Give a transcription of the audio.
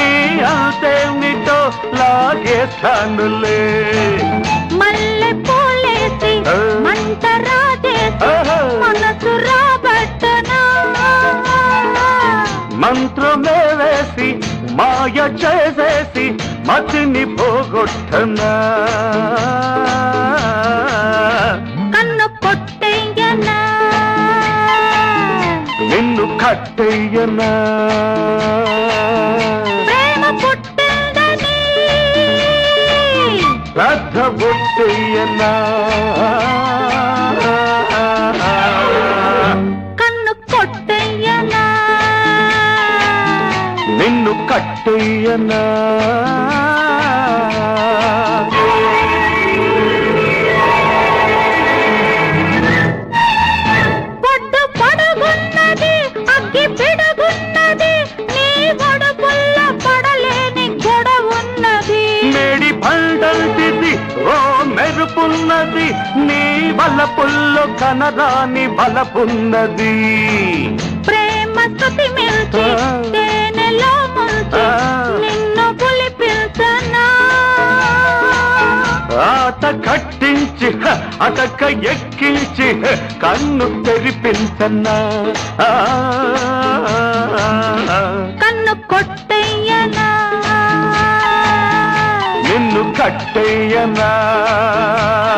నీ అంతేమిటో లాగేస్తానులే మల్లె పూలేసి ఆ. మంట రాజేసి ఆహా. మనసు రాబట్టనా మంత్రమే వేసి మాయ చేసేసి మతిని పోగొట్టనా కన్ను కొట్టేయనా నిన్ను కట్టయ్యనా ప్రేమ పుట్టిందని శ్రద్ధ బొట్టయ్యనా కన్ను కొట్టేయనా నిన్ను కట్టయ్యనా పొడ్డు పొడుగున్నది అగ్గి పిడుగున్నది నీ ఒడుపుల్ల పడలేని గొడవున్నది మేడి పండంటిది ఓ మెరుపున్నది నీ బలపుల్లో కనరాని బలపున్నది ప్రేమ శృతి మిల్చి ఆ. తేనెలో ముంచి ఆ. నిన్ను పులిపించనా ఆట కట్టించి హ, అటక ఎక్కించి హ, కన్ను తెరిపించన్నా ఆ, కన్ను కొట్టయ్యనా నిన్ను కట్టయ్యనా